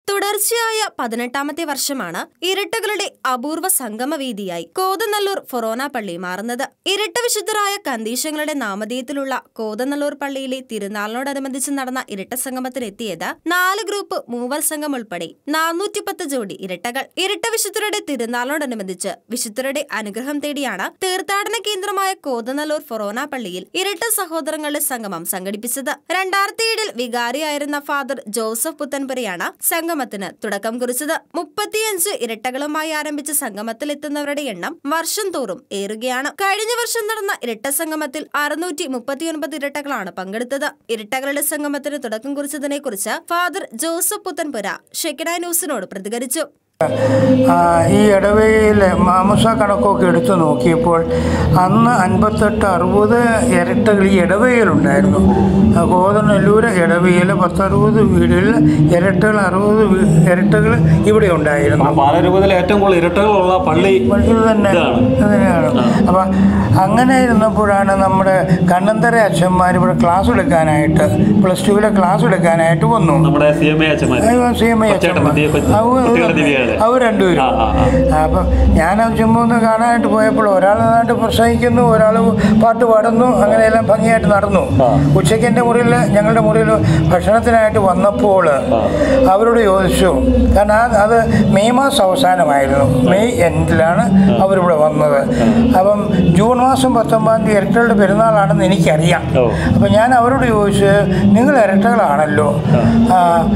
തുടർച്ചയായ പതിനെട്ടാമത്തെ വർഷമാണ് ഇരട്ടകളുടെ അപൂർവ സംഗമവേദിയായി കോതനല്ലൂർ ഫൊറോന പള്ളി മാറുന്നത് ഇരട്ട വിശുദ്ധരായ കന്തീശങ്ങളുടെ നാമധേയത്തിലുള്ള കോതനല്ലൂർ പള്ളിയിലെ തിരുനാളിനോടനുബന്ധിച്ച് നടന്ന ഇരട്ട സംഗമത്തിനെത്തിയത് നാല് ഗ്രൂപ്പ് മൂവർ സംഘം ഉൾപ്പെടെ നാനൂറ്റിപ്പത്ത് ജോഡി ഇരട്ടകൾ ഇരട്ട വിശുദ്ധരുടെ തിരുനാളിനോടനുബന്ധിച്ച് വിശുദ്ധരുടെ അനുഗ്രഹം തേടിയാണ് തീർത്ഥാടന കേന്ദ്രമായ കോതനല്ലൂർ ഫൊറോന പള്ളിയിൽ ഇരട്ട സഹോദരങ്ങളുടെ സംഗമം സംഘടിപ്പിച്ചത് രണ്ടായിരത്തി ഏഴിൽ വികാരിയായിരുന്ന ഫാദർ ജോസഫ് പുത്തൻപുരയാണ് സംഗമത്തിന് തുടക്കം കുറിച്ചത് മുപ്പത്തിയഞ്ച് ഇരട്ടകളുമായി ആരംഭിച്ച സംഗമത്തിൽ എത്തുന്നവരുടെ എണ്ണം വർഷം തോറും ഏറുകയാണ് കഴിഞ്ഞ വർഷം നടന്ന ഇരട്ട സംഗമത്തിൽ അറുന്നൂറ്റി മുപ്പത്തിയൊൻപത് ഇരട്ടകളാണ് പങ്കെടുത്തത് ഇരട്ടകളുടെ സംഗമത്തിന് തുടക്കം കുറിച്ചതിനെ കുറിച്ച് ഫാദർ ജോസഫ് പുത്തൻപുര ഷെക്കന ന്യൂസിനോട് പ്രതികരിച്ചു ആ, ഈ ഇടവയിലെ മാമുസ കണക്കൊക്കെ എടുത്തു നോക്കിയപ്പോൾ അന്ന് അൻപത്തെട്ട് അറുപത് ഇരട്ടകൾ ഈ ഇടവയിലുണ്ടായിരുന്നു ആ, കോതനല്ലൂർ ഇടവയിൽ പത്തറുപത് വീടുകളിൽ ഇരട്ടകൾ അറുപത് വീ- ഇരട്ടകൾ ഇവിടെ ഉണ്ടായിരുന്നു ആ പാലരൂപത്തിലെ ഏറ്റവും കൂടുതൽ ഇരട്ടകളുള്ള പള്ളി ഇത് തന്നെ ഇതാണ്. ഇത് തന്നെയാണ് അപ്പം അങ്ങനെ ഇരുന്നപ്പോഴാണ് നമ്മുടെ കണ്ണന്തര അച്ഛന്മാർ ഇവിടെ ക്ലാസ് എടുക്കാനായിട്ട് പ്ലസ് ടുവിലെ ക്ലാസ് എടുക്കാനായിട്ട് വന്നു നമ്മുടെ സി എം എ അച്ഛന്മാർ സി എം ഐ കൊച്ചേട്ടൻ ദിവ്യ കൊച്ച്- കുട്ടികളുടെ ദിവ്യയുടെ. അവർ രണ്ടുപേരും ആ, ആ, അപ്പം ഞാനത് ചുമ്മാ ഒന്ന് കാണാനായിട്ട് പോയപ്പോൾ ഒരാൾ നന്നായിട്ട് പ്രസംഗിക്കുന്നു ഒരാൾ പാട്ട് പാടുന്നു അങ്ങനെയെല്ലാം ഭംഗിയായിട്ട് നടന്നു ഉച്ചയ്ക്ക് എൻ്റെ മുറിയിൽ ഞങ്ങളുടെ മുറിയിൽ ഭക്ഷണത്തിനായിട്ട് വന്നപ്പോൾ അവരോട് ചോദിച്ചു കാരണം ആ- അത് മെയ് മാസം അവസാനമായിരുന്നു മെയ് എൻഡിലാണ് അവരിവിടെ വന്നത് അപ്പം ജൂൺ മാസം പത്തൊമ്പതാം തീയതി ഇരട്ടകളുടെ പെരുന്നാളാണെന്ന് എനിക്കറിയാം ഓ. അപ്പം ഞാൻ അവരോട് ചോദിച്ചു നിങ്ങൾ ഇരട്ടകളാണല്ലോ ആ,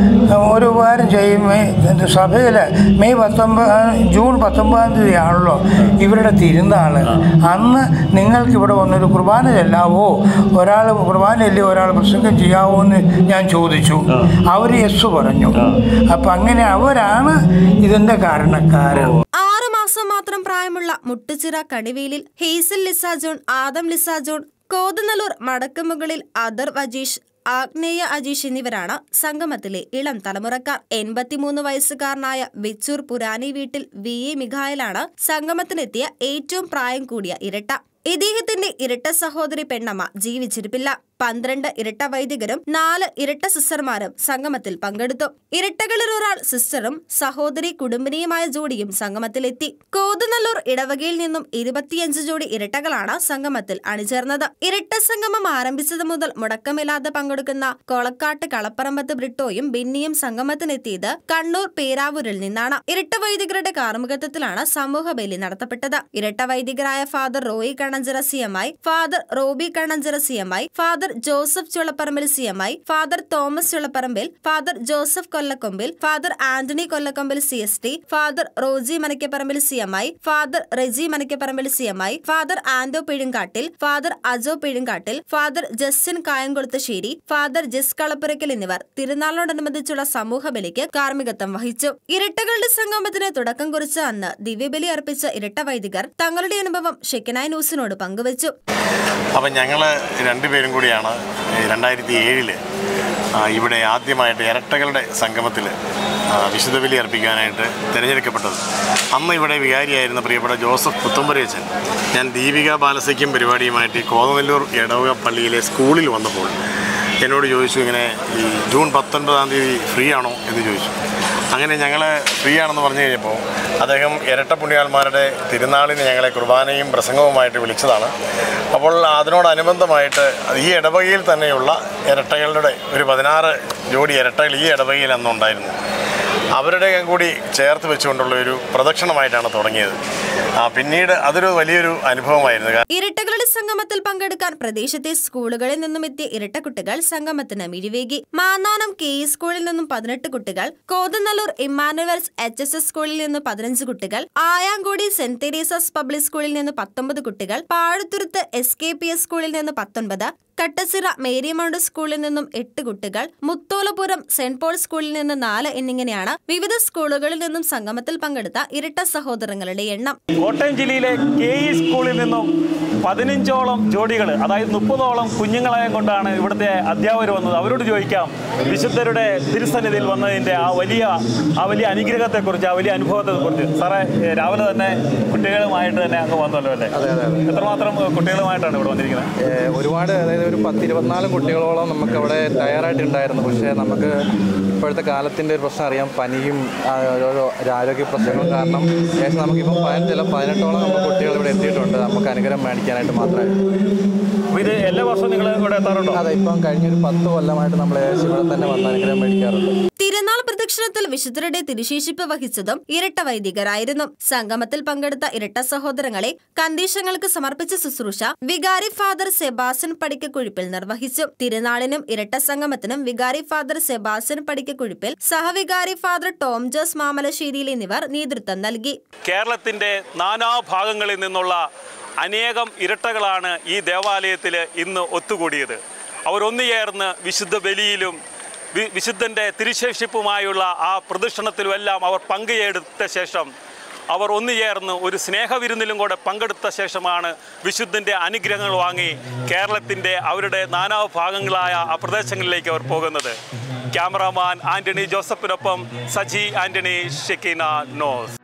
ഒരു ഉപകാരം ചെയ്യും സഭയിൽ മെയ് പത്തൊമ്പത് ജൂൺ പത്തൊമ്പതാം തീയതി ആണല്ലോ ഇവരുടെ തിരുനാൾ അന്ന് നിങ്ങൾക്ക് ഇവിടെ വന്നൊരു കുർബാന ചെല്ലാവോ ഒരാൾ കുർബാന ചൊല്ലി ഒരാൾ പ്രസംഗം ചെയ്യാവോ എന്ന് ഞാൻ ചോദിച്ചു അവർ യെസ് പറഞ്ഞു അപ്പം അങ്ങനെ അവരാണ് ഇതിൻ്റെ കാരണക്കാരൻ ആറ് മാസം മാത്രം പ്രായമുള്ള Muttuchira Kanivelil Hazel Lisa John Adam Lisa John Kothanallur Madakkumukalil Adhar Vajeesh Agneya Ajeesh എന്നിവരാണ് സംഗമത്തിലെ ഇളം തലമുറക്കാർ എൺപത്തിമൂന്ന് വയസ്സുകാരനായ വെച്ചൂർ പുരാനി വീട്ടിൽ വി എ മിഖായലാണ് സംഗമത്തിനെത്തിയ ഏറ്റവും പ്രായം കൂടിയ ഇരട്ട ഇദ്ദേഹത്തിന്റെ ഇരട്ട സഹോദരി പെണ്ണമ്മ ജീവിച്ചിരിപ്പില്ല പന്ത്രണ്ട് ഇരട്ട വൈദികരും നാല് ഇരട്ട സിസ്റ്റർമാരും സംഗമത്തിൽ പങ്കെടുത്തു ഇരട്ടകളിൽ ഒരാൾ സിസ്റ്ററും സഹോദരി കുടുംബിനിയുമായ ജോഡിയും സംഗമത്തിലെത്തി കോതനല്ലൂർ ഇടവകയിൽ നിന്നും ഇരുപത്തിയഞ്ച് ജോഡി ഇരട്ടകളാണ് സംഗമത്തിൽ അണിചേർന്നത് ഇരട്ട സംഗമം ആരംഭിച്ചത് മുതൽ മുടക്കമില്ലാതെ പങ്കെടുക്കുന്ന കൊളക്കാട്ട് കളപ്പറമ്പത്ത് ബ്രിട്ടോയും ബിന്നിയും സംഗമത്തിനെത്തിയത് കണ്ണൂർ പേരാവൂരിൽ നിന്നാണ് ഇരട്ട വൈദികരുടെ കാർമ്മികത്വത്തിലാണ് സമൂഹ ബലി നടത്തപ്പെട്ടത് ഇരട്ട വൈദികരായ father Roy Kannanchira C M I father Roby Kannanchira C M I father Joseph Chulapparambil C M I father Thomas Chulapparambil father Joseph Kollakombil father Antony Kollakombil C S T father Roji Manakkaparambil C M I father Reji Manakkaparambil C M I father Ando Pizhunkattil father Ajo Pizhunkattil father Justin Kayamkoluthassery father Jess Kalappurackal എന്നിവർ തിരുനാളിനോടനുബന്ധിച്ചുള്ള സമൂഹ ബലിക്ക് കാർമ്മികത്വം വഹിച്ചു ഇരട്ടകളുടെ സംഗമത്തിന് തുടക്കം കുറിച്ച അന്ന് ദിവ്യബലി അർപ്പിച്ച ഇരട്ട വൈദികർ തങ്ങളുടെ അനുഭവം ഷെക്കനായ് ന്യൂസിനോട് പങ്കുവച്ചു അപ്പം ഞങ്ങൾ രണ്ടുപേരും കൂടിയാണ് രണ്ടായിരത്തി ഏഴില് ഇവിടെ ആദ്യമായിട്ട് ഇരട്ടകളുടെ സംഗമത്തിൽ വിശുദ്ധ ബലി അർപ്പിക്കാനായിട്ട് തിരഞ്ഞെടുക്കപ്പെട്ടത് അന്ന് ഇവിടെ വികാരിയായിരുന്ന പ്രിയപ്പെട്ട ജോസഫ് പുത്തമ്പരേച്ചൻ ഞാൻ ദീപിക ബാലസയ്ക്കും പരിപാടിയുമായിട്ട് ഈ കോതനെല്ലൂർ ഇടവക പള്ളിയിലെ സ്കൂളിൽ വന്നപ്പോൾ എന്നോട് ചോദിച്ചു ഇങ്ങനെ ഈ ജൂൺ പത്തൊൻപതാം തീയതി ഫ്രീ ആണോ എന്ന് ചോദിച്ചു അങ്ങനെ ഞങ്ങൾ ഫ്രീ ആണെന്ന് പറഞ്ഞു കഴിഞ്ഞപ്പോൾ അദ്ദേഹം ഇരട്ട പുണ്യാന്മാരുടെ തിരുനാളിന് ഞങ്ങളെ കുർബാനയും പ്രസംഗവുമായിട്ട് വിളിച്ചതാണ് അപ്പോൾ അതിനോടനുബന്ധമായിട്ട് ഈ ഇടവകയിൽ തന്നെയുള്ള ഇരട്ടകളുടെ ഒരു പതിനാറ് ജോഡി ഇരട്ടകൾ ഈ ഇടവകയിൽ അന്നുണ്ടായിരുന്നു അവരുടെ കൂടി ചേർത്ത് വെച്ചുകൊണ്ടുള്ള ഒരു പ്രദക്ഷിണമായിട്ടാണ് തുടങ്ങിയത് ആ, പിന്നീട് അതൊരു വലിയൊരു അനുഭവമായിരുന്നു കാരണം ഇരട്ടകളുടെ സംഗമത്തിൽ പങ്കെടുക്കാൻ പ്രദേശത്തെ സ്കൂളുകളിൽ നിന്നും എത്തിയ ഇരട്ട കുട്ടികൾ സംഗമത്തിന് മിഴിവേകി മാന്നാനം കെ ഇ സ്കൂളിൽ നിന്നും പതിനെട്ട് കുട്ടികൾ Kothanallur Emmanuel's H S S സ്കൂളിൽ നിന്ന് പതിനഞ്ച് കുട്ടികൾ ആയാങ്കോടി സെന്റ് തെരേസസ് പബ്ലിക് സ്കൂളിൽ നിന്ന് പത്തൊമ്പത് കുട്ടികൾ Pazhathuruthu S K P S സ്കൂളിൽ നിന്ന് പത്തൊൻപത് കട്ടച്ചിറ മേരിമൗണ്ട് സ്കൂളിൽ നിന്നും എട്ട് കുട്ടികൾ മുത്തോലപുരം സെന്റ് പോൾ സ്കൂളിൽ നിന്ന് നാല് എന്നിങ്ങനെയാണ് വിവിധ സ്കൂളുകളിൽ നിന്നും സംഗമത്തിൽ പങ്കെടുത്ത ഇരട്ട സഹോദരങ്ങളുടെ എണ്ണം കോട്ടയം ജില്ലയിലെ കെ ഇ സ്കൂളിൽ നിന്നും പതിനഞ്ചോളം ജോഡികൾ അതായത് മുപ്പതോളം കുഞ്ഞുങ്ങളെയും കൊണ്ടാണ് ഇവിടുത്തെ അധ്യാപകർ വന്നത് അവരോട് ചോദിക്കാം വിശുദ്ധരുടെ തിരുസന്നിധിയിൽ വന്നതിൻ്റെ ആ വലിയ ആ വലിയ അനുഗ്രഹത്തെക്കുറിച്ച് ആ വലിയ അനുഭവത്തെക്കുറിച്ച് സാറേ ഏ, രാവിലെ തന്നെ കുട്ടികളുമായിട്ട് തന്നെ അങ്ങ് വന്നല്ലോ അല്ലേ എത്രമാത്രം കുട്ടികളുമായിട്ടാണ് ഇവിടെ വന്നിരിക്കുന്നത് ഏഹ് ഒരുപാട് അതായത് ഒരു പത്ത് ഇരുപത്തിനാല് കുട്ടികളോളം നമുക്ക് അവിടെ തയ്യാറായിട്ടുണ്ടായിരുന്നു പക്ഷേ നമുക്ക് ഇപ്പോഴത്തെ കാലത്തിൻ്റെ ഒരു പ്രശ്നം അറിയാം പനിയും ആ, ഓരോ ആരോഗ്യ പ്രശ്നങ്ങളും കാരണം ഏകദേശം നമുക്കിപ്പോൾ പതിനഞ്ചല്ല പതിനെട്ടോളം നമ്മൾ കുട്ടികൾ ഇവിടെ എത്തിയിട്ടുണ്ട് നമുക്ക് അനുഗ്രഹം മേടിക്കാനായിട്ട് മാത്രമായിട്ട് അപ്പോൾ ഇത് എല്ലാ വർഷവും നിങ്ങൾ ഇവിടെ എത്താറുണ്ടോ അതെ ഇപ്പം കഴിഞ്ഞൊരു പത്ത് കൊല്ലമായിട്ട് നമ്മൾ ഏകദേശം ഇവിടെ തന്നെ വന്ന് അനുഗ്രഹം മേടിക്കാറുണ്ട് തിരുനാൾ പ്രദക്ഷിണത്തിൽ വിശുദ്ധരുടെ തിരുശേഷിപ്പ് വഹിച്ചതും ഇരട്ട വൈദികരായിരുന്നു സംഗമത്തിൽ പങ്കെടുത്ത ഇരട്ട സഹോദരങ്ങളെ കന്തീശങ്ങൾക്ക് സമർപ്പിച്ച ശുശ്രൂഷ വികാരി ഫാദർ സെബാസ്റ്റ്യൻ പടിക്കക്കുഴിപ്പിൽ നിർവഹിച്ചു തിരുനാളിനും ഇരട്ട സംഗമത്തിനും വികാരി ഫാദർ സെബാസ്റ്റ്യൻ പടിക്കക്കുഴിപ്പിൽ സഹവികാരി ഫാദർ ടോം ജോസ് മാമലശ്ശേരിയിൽ എന്നിവർ നേതൃത്വം നൽകി കേരളത്തിൻ്റെ നാനാഭാഗങ്ങളിൽ നിന്നുള്ള അനേകം ഇരട്ടകളാണ് ഈ ദേവാലയത്തിൽ ഇന്ന് ഒത്തുകൂടിയത് അവർ ഒന്നുചേർന്ന് വിശുദ്ധ ബലിയിലും വി- വിശുദ്ധൻ്റെ തിരുശേഷിപ്പുമായുള്ള ആ പ്രദക്ഷിണത്തിലുമെല്ലാം അവർ പങ്കുചേർത്ത ശേഷം അവർ ഒന്നുചേർന്ന് ഒരു സ്നേഹവിരുന്നിലും കൂടെ പങ്കെടുത്ത ശേഷമാണ് വിശുദ്ധൻ്റെ അനുഗ്രഹങ്ങൾ വാങ്ങി കേരളത്തിൻ്റെ അവരുടെ നാനാഭാഗങ്ങളായ ആ പ്രദേശങ്ങളിലേക്ക് അവർ പോകുന്നത് ക്യാമറാമാൻ ആന്റണി ജോസഫിനൊപ്പം സജി ആന്റണി ഷെക്കീന നോസ്